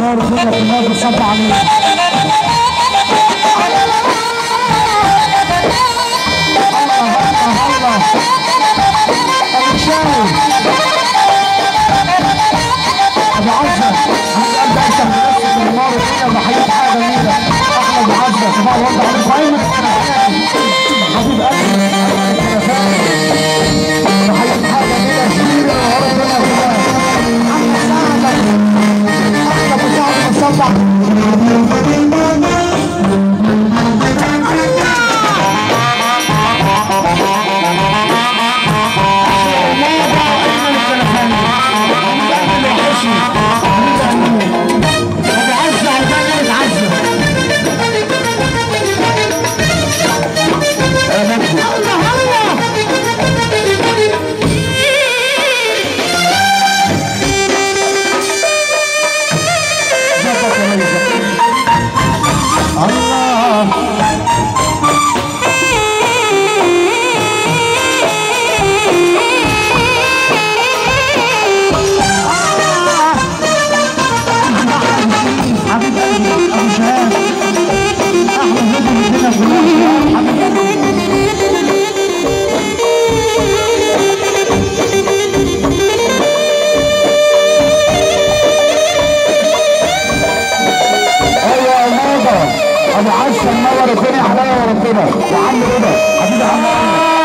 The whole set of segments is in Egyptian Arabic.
نور الدنيا كلها بتصب عليك الله الله ابو شاوي ابو عزه عند قلب انت منسك من نار الدنيا بحييك حاجه جميله احمد عزه صباح الورد عليك وعينك حبيب قلبي بحييك حاجه جميله كبيره ونور الدنيا كلها محمد سعد احمد ابو سعد مصبح الله حبيب قلبي ابو شهاب احلى فيديو في الدنيا كلها حبيب قلبي ايوه يا موضه ابو عزه منور الدنيا حلاوه وربنا وعم رضا حبيبي عم رضا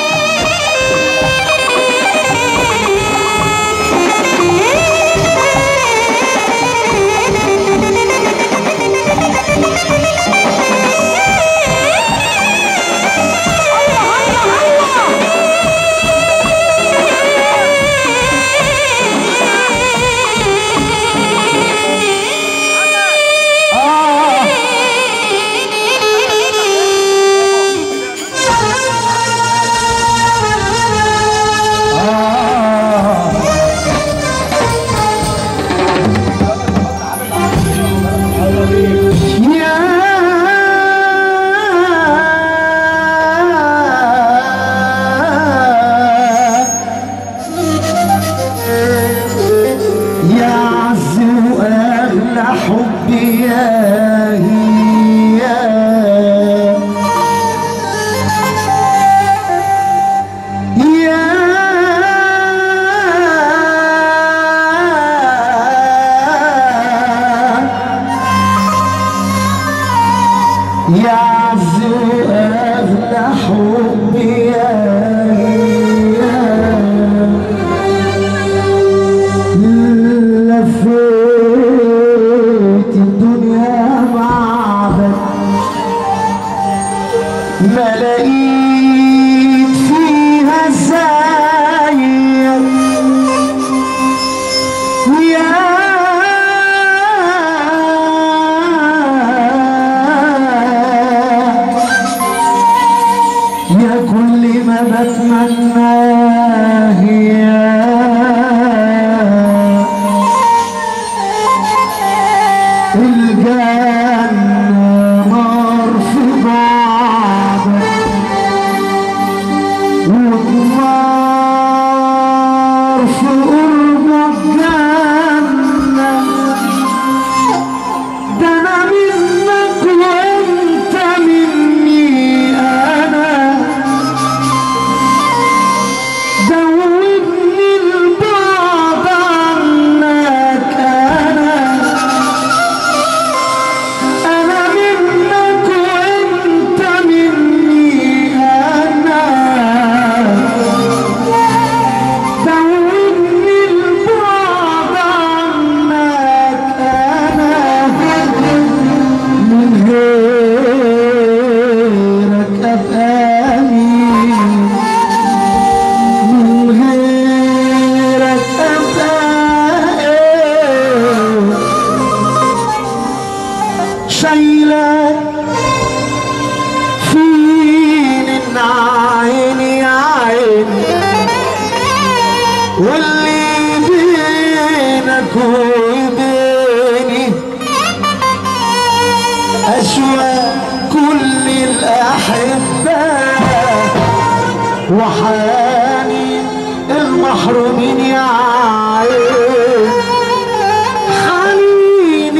آه. آه. يا يا عز واغلى حبي يا هي يا يا عز واغلى حبي يا هي لفيت الدنيا معبد ما لقيت فيها زايد يا يا كل ما بتمناه يا الجنة نار في بعضك ونار في قربك جنة ده أنا منك وأنت مني أنا دوبني البعد عنك أنا أنا منك وأنت مني أنا دوبني البعد عنك أنا من غيرك أبقى مين من غيرك أبقى إيه شايلك فين عيني عيني واللي بينك وبيني أشواق كل الأحبة وحاني المحرومين يا عين حنين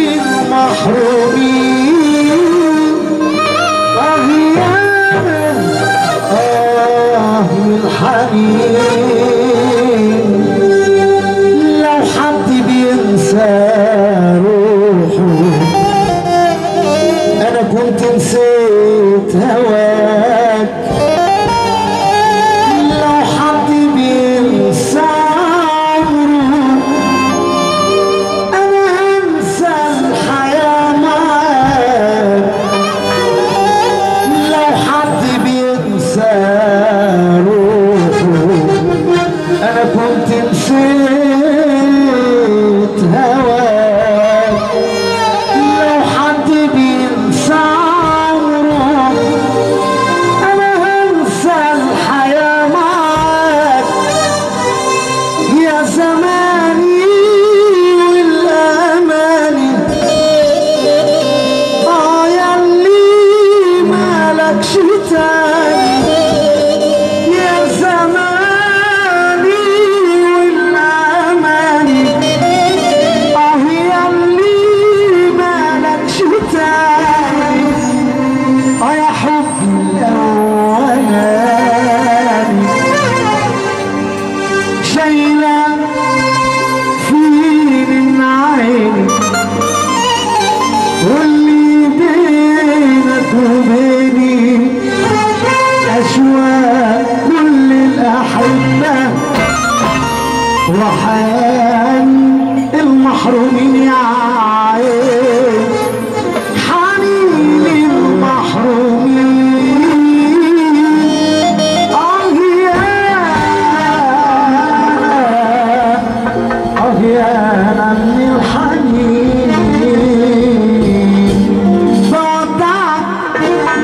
حان المحرومين يا عين حنين المحرومين آه يا آه يا من الحنين بودعك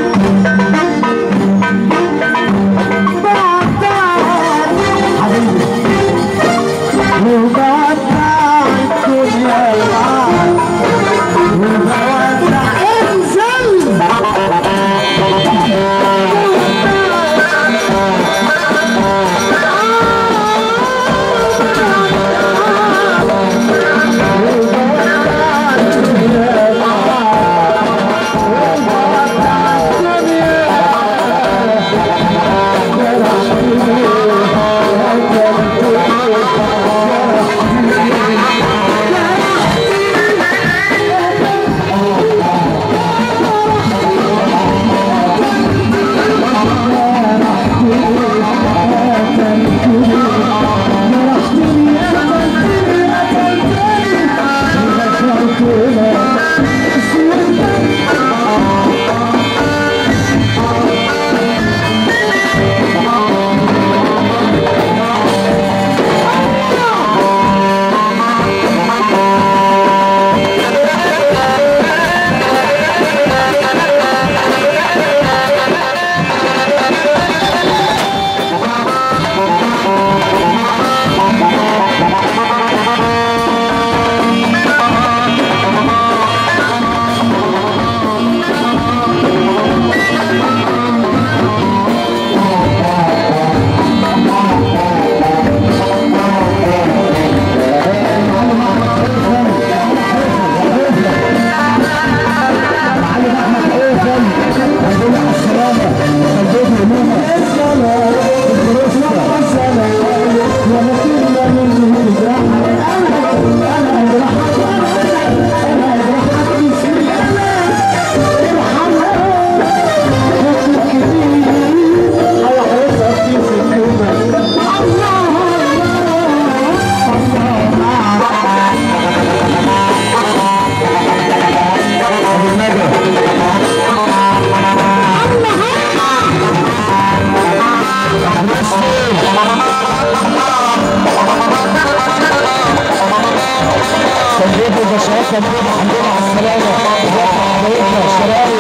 تنظيف البشرات تنظيف الحمد لله على السلامة وقع حبايبنا الشراوي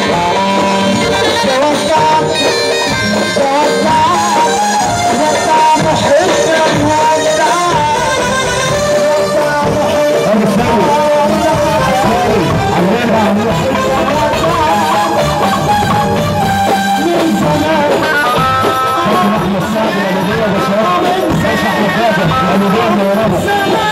توقع توقع توقع محب الوداع توقع محب أبو السعود عمال عمال من زمان احمد سعد يا نبيل بشرات باشا احمد فاتح يا نبيل منوره